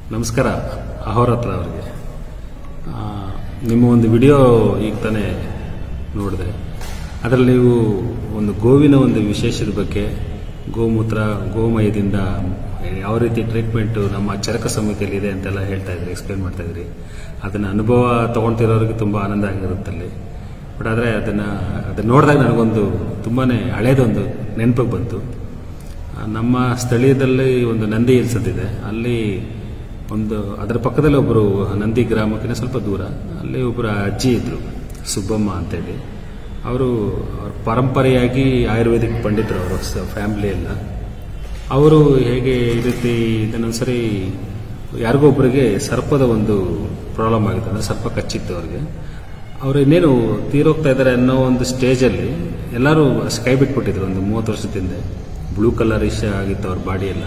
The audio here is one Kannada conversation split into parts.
ನಮಸ್ಕಾರ ಅಹೋರಾತ್ರ ಅವರಿಗೆ ಆ, ನಿಮ್ಮ ಒಂದು ವಿಡಿಯೋ ಈಗ ತಾನೇ ನೋಡಿದೆ ಅದರಲ್ಲಿ ನೀವು ಒಂದು ಗೋವಿನ ಒಂದು ವಿಶೇಷದ ಬಗ್ಗೆ ಗೋಮೂತ್ರ ಗೋಮಯದಿಂದ ಯಾವ ರೀತಿ ಟ್ರೀಟ್ಮೆಂಟು ನಮ್ಮ ಚರಕ ಸಮಿತಿಯಲ್ಲಿ ಇದೆ ಅಂತೆಲ್ಲ ಹೇಳ್ತಾ ಇದ್ರಿ ಎಕ್ಸ್ಪ್ಲೇನ್ ಮಾಡ್ತಾ ಇದ್ರಿ ಅದನ್ನ ಅನುಭವ ತಗೊಳ್ತಿರೋರಿಗೆ ತುಂಬ ಆನಂದ ಆಗಿರುತ್ತಲ್ಲಿ ಬಟ್ ಆದರೆ ಅದನ್ನು ಅದನ್ನ ನೋಡಿದಾಗ ನನಗೊಂದು ತುಂಬಾ ಹಳೇದೊಂದು ನೆನಪಿಗೆ ಬಂತು ಆ, ನಮ್ಮ ಸ್ಥಳೀಯದಲ್ಲಿ ಒಂದು ನಂದಿ ಹಿಲ್ಸ್ ಇದೆ ಅಲ್ಲಿ ಒಂದು ಅದರ ಪಕ್ಕದಲ್ಲಿ ಒಬ್ಬರು ನಂದಿ ಗ್ರಾಮಕ್ಕಿಂತ ಸ್ವಲ್ಪ ದೂರ ಅಲ್ಲಿ ಒಬ್ಬರು ಅಜ್ಜಿ ಇದ್ರು ಸುಬ್ಬಮ್ಮ ಅಂತೇಳಿ ಅವರು ಅವ್ರ ಪರಂಪರೆಯಾಗಿ ಆಯುರ್ವೇದಿಕ್ ಪಂಡಿತರು ಅವರು ಫ್ಯಾಮಿಲಿ ಎಲ್ಲ ಅವರು ಹೇಗೆ ಈ ರೀತಿ ಇದನ್ನೊಂದ್ಸರಿ ಯಾರಿಗೋ ಒಬ್ಬರಿಗೆ ಸರ್ಪದ ಒಂದು ಪ್ರಾಬ್ಲಮ್ ಆಗಿತ್ತು ಅಂದರೆ ಸರ್ಪ ಕಚ್ಚಿತ್ತು ಅವ್ರಿಗೆ ಅವರು ಇನ್ನೇನು ತೀರೋಗ್ತಾ ಇದ್ದಾರೆ ಅನ್ನೋ ಒಂದು ಸ್ಟೇಜಲ್ಲಿ ಎಲ್ಲರೂ ಕೈ ಬಿಟ್ಬಿಟ್ಟಿದ್ರು ಒಂದು ಮೂವತ್ತು ವರ್ಷದ ಹಿಂದೆ ಬ್ಲೂ ಕಲರ್ ಇಷ್ಟ ಆಗಿತ್ತು ಅವ್ರ ಬಾಡಿ ಎಲ್ಲ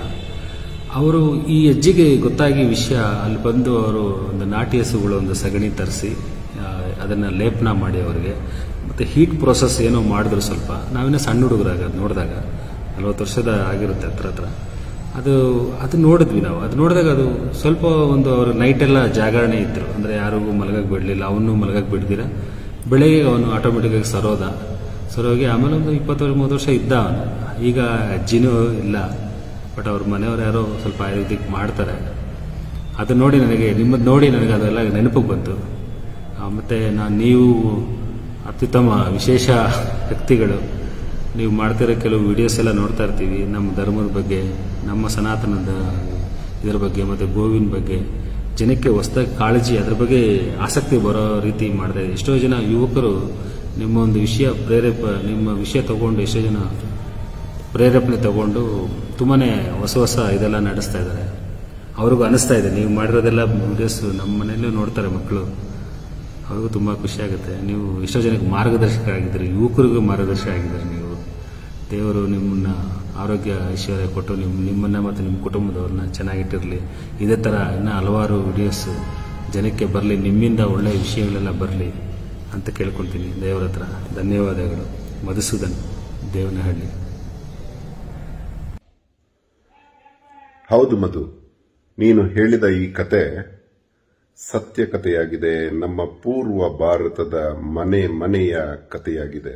ಅವರು ಈ ಅಜ್ಜಿಗೆ ಗೊತ್ತಾಗಿ ವಿಷಯ ಅಲ್ಲಿ ಬಂದು ಅವರು ಒಂದು ನಾಟಿ ಹಸುಗಳು ಒಂದು ಸಗಣಿ ತರಿಸಿ ಅದನ್ನು ಲೇಪನ ಮಾಡಿ ಅವರಿಗೆ ಮತ್ತು ಹೀಟ್ ಪ್ರೋಸೆಸ್ ಏನೋ ಮಾಡಿದ್ರು ಸ್ವಲ್ಪ ನಾವಿನ್ನೂ ಸಣ್ಣ ಹುಡುಗರಾಗ ಅದು ನೋಡಿದಾಗ ನಲ್ವತ್ತು ವರ್ಷದ ಆಗಿರುತ್ತೆ ಹತ್ರ ಹತ್ರ ಅದು ಅದು ನೋಡಿದ್ವಿ ನಾವು ಅದು ನೋಡಿದಾಗ ಅದು ಸ್ವಲ್ಪ ಒಂದು ಅವರು ನೈಟೆಲ್ಲ ಜಾಗರಣೆ ಇದ್ರು ಅಂದರೆ ಯಾರಿಗೂ ಮಲಗಕ್ಕೆ ಬಿಡಲಿಲ್ಲ ಅವನು ಮಲಗಕ್ಕೆ ಬಿಡ್ದಿರ ಬೆಳಗ್ಗೆ ಅವನು ಆಟೋಮೆಟಿಕ್ಕಾಗಿ ಸರೋದ ಸರೋಗಿ ಆಮೇಲೆ ಒಂದು ಇಪ್ಪತ್ತು ಮೂವತ್ತು ವರ್ಷ ಇದ್ದ ಅವನು ಈಗ ಅಜ್ಜಿನೂ ಇಲ್ಲ ಬಟ್ ಅವ್ರ ಮನೆಯವ್ರು ಯಾರೋ ಸ್ವಲ್ಪ ಆಯುರ್ವೇದಿಕ್ ಮಾಡ್ತಾರೆ ಅದು ನೋಡಿ ನನಗೆ ನಿಮ್ಮದು ನೋಡಿ ನನಗೆ ಅದೆಲ್ಲ ನೆನಪಿಗೆ ಬಂತು ಆ, ಮತ್ತೆ ನಾನು ನೀವು ಅತ್ಯುತ್ತಮ ವಿಶೇಷ ವ್ಯಕ್ತಿಗಳು ನೀವು ಮಾಡ್ತಿರೋ ಕೆಲವು ವಿಡಿಯೋಸ್ ಎಲ್ಲ ನೋಡ್ತಾ ಇರ್ತೀವಿ ನಮ್ಮ ಧರ್ಮದ ಬಗ್ಗೆ ನಮ್ಮ ಸನಾತನದ ಇದರ ಬಗ್ಗೆ ಮತ್ತು ಗೋವಿನ ಬಗ್ಗೆ ಜನಕ್ಕೆ ಹೊಸದಾಗಿ ಕಾಳಜಿ ಅದ್ರ ಬಗ್ಗೆ ಆಸಕ್ತಿ ಬರೋ ರೀತಿ ಮಾಡಿದೆ ಎಷ್ಟೋ ಜನ ಯುವಕರು ನಿಮ್ಮ ಒಂದು ವಿಷಯ ಪ್ರೇರೇಪ ನಿಮ್ಮ ವಿಷಯ ತಗೊಂಡು ಎಷ್ಟೋ ಜನ ಪ್ರೇರೇಪಣೆ ತಗೊಂಡು ತುಂಬಾ ಹೊಸ ಹೊಸ ಇದೆಲ್ಲ ನಡೆಸ್ತಾ ಇದ್ದಾರೆ ಅವ್ರಿಗೂ ಅನಿಸ್ತಾ ಇದೆ ನೀವು ಮಾಡಿರೋದೆಲ್ಲ ವಿಡಿಯೋಸ್ ನಮ್ಮ ಮನೆಯಲ್ಲೂ ನೋಡ್ತಾರೆ ಮಕ್ಕಳು ಅವ್ರಿಗೂ ತುಂಬ ಖುಷಿ ಆಗುತ್ತೆ ನೀವು ಎಷ್ಟೋ ಜನಕ್ಕೆ ಮಾರ್ಗದರ್ಶಕ ಆಗಿದ್ದೀರಿ ಯುವಕರಿಗೂ ಮಾರ್ಗದರ್ಶಕ ಆಗಿದ್ದೀರಿ ನೀವು ದೇವರು ನಿಮ್ಮನ್ನ ಆರೋಗ್ಯ ಐಶ್ವರ್ಯ ಕೊಟ್ಟು ನಿಮ್ಮ ನಿಮ್ಮನ್ನ ಮತ್ತು ನಿಮ್ಮ ಕುಟುಂಬದವ್ರನ್ನ ಚೆನ್ನಾಗಿಟ್ಟಿರಲಿ ಇದೇ ಥರ ಇನ್ನೂ ಹಲವಾರು ವಿಡಿಯೋಸ್ ಜನಕ್ಕೆ ಬರಲಿ ನಿಮ್ಮಿಂದ ಒಳ್ಳೆಯ ವಿಷಯಗಳೆಲ್ಲ ಬರಲಿ ಅಂತ ಕೇಳ್ಕೊತೀನಿ ದೇವರ ಹತ್ರ ಧನ್ಯವಾದಗಳು ಮಧುಸೂದನ್ ದೇವನಹಳ್ಳಿ ಹೌದು ಮಧು ನೀನು ಹೇಳಿದ ಈ ಕತೆ ಸತ್ಯ ಕಥೆಯಾಗಿದೆ ನಮ್ಮ ಪೂರ್ವ ಭಾರತದ ಮನೆ ಮನೆಯ ಕಥೆಯಾಗಿದೆ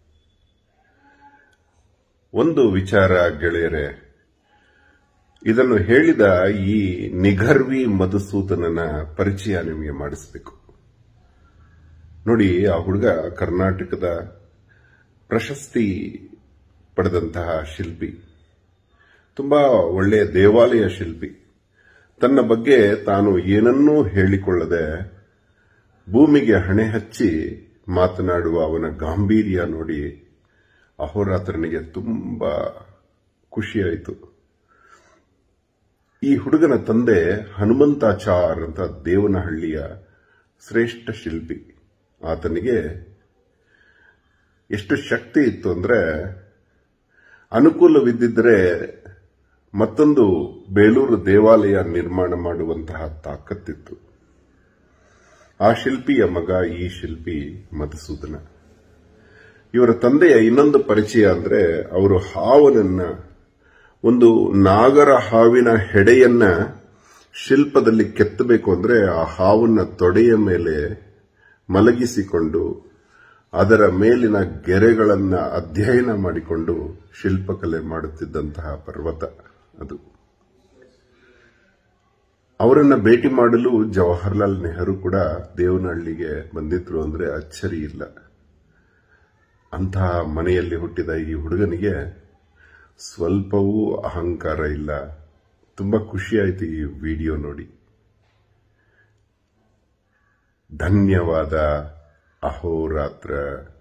ಒಂದು ವಿಚಾರ ಗೆಳೆಯರೆ ಇದನ್ನು ಹೇಳಿದ ಈ ನಿಘರ್ವಿ ಮಧುಸೂದನನ ಪರಿಚಯ ನಿಮಗೆ ಮಾಡಿಸಬೇಕು ನೋಡಿ ಆ ಹುಡುಗ ಕರ್ನಾಟಕದ ಪ್ರಶಸ್ತಿ ಪಡೆದಂತಹ ಶಿಲ್ಪಿ ತುಂಬಾ ಒಳ್ಳೆಯ ದೇವಾಲಯ ಶಿಲ್ಪಿ ತನ್ನ ಬಗ್ಗೆ ತಾನು ಏನನ್ನೂ ಹೇಳಿಕೊಳ್ಳದೆ ಭೂಮಿಗೆ ಹಣೆ ಹಚ್ಚಿ ಮಾತನಾಡುವ ಅವನ ಗಾಂಭೀರ್ಯ ನೋಡಿ ಅಹೋರಾತ್ರನಿಗೆ ತುಂಬಾ ಖುಷಿಯಾಯಿತು ಈ ಹುಡುಗನ ತಂದೆ ಹನುಮಂತಾಚಾರ್ ಅಂತ ದೇವನಹಳ್ಳಿಯ ಶ್ರೇಷ್ಠ ಶಿಲ್ಪಿ ಆತನಿಗೆ ಎಷ್ಟು ಶಕ್ತಿ ಇತ್ತು ಅಂದ್ರೆ ಅನುಕೂಲವಿದ್ದಿದ್ರೆ ಮತ್ತೊಂದು ಬೇಲೂರು ದೇವಾಲಯ ನಿರ್ಮಾಣ ಮಾಡುವಂತಹ ತಾಕತ್ತಿತ್ತು ಆ ಶಿಲ್ಪಿಯ ಮಗ ಈ ಶಿಲ್ಪಿ ಮಧುಸೂದನ ಇವರ ತಂದೆಯ ಇನ್ನೊಂದು ಪರಿಚಯ ಅಂದ್ರೆ ಅವರು ಹಾವನನ್ನ ಒಂದು ನಾಗರ ಹಾವಿನ ಹೆಡೆಯನ್ನ ಶಿಲ್ಪದಲ್ಲಿ ಕೆತ್ತಬೇಕು ಅಂದ್ರೆ ಆ ಹಾವನ್ನ ತೊಡೆಯ ಮೇಲೆ ಮಲಗಿಸಿಕೊಂಡು ಅದರ ಮೇಲಿನ ಗೆರೆಗಳನ್ನ ಅಧ್ಯಯನ ಮಾಡಿಕೊಂಡು ಶಿಲ್ಪಕಲೆ ಮಾಡುತ್ತಿದ್ದಂತಹ ಪರ್ವತ ಅದು ಅವರನ್ನ ಭೇಟಿ ಮಾಡಲು ಜವಾಹರ್ಲಾಲ್ ನೆಹರು ಕೂಡ ದೇವನಹಳ್ಳಿಗೆ ಬಂದಿದ್ರು ಅಂದ್ರೆ ಅಚ್ಚರಿ ಇಲ್ಲ ಅಂತಹ ಮನೆಯಲ್ಲಿ ಹುಟ್ಟಿದ ಈ ಹುಡುಗನಿಗೆ ಸ್ವಲ್ಪವೂ ಅಹಂಕಾರ ಇಲ್ಲ ತುಂಬಾ ಖುಷಿಯಾಯಿತು ಈ ವಿಡಿಯೋ ನೋಡಿ ಧನ್ಯವಾದ ಅಹೋರಾತ್ರ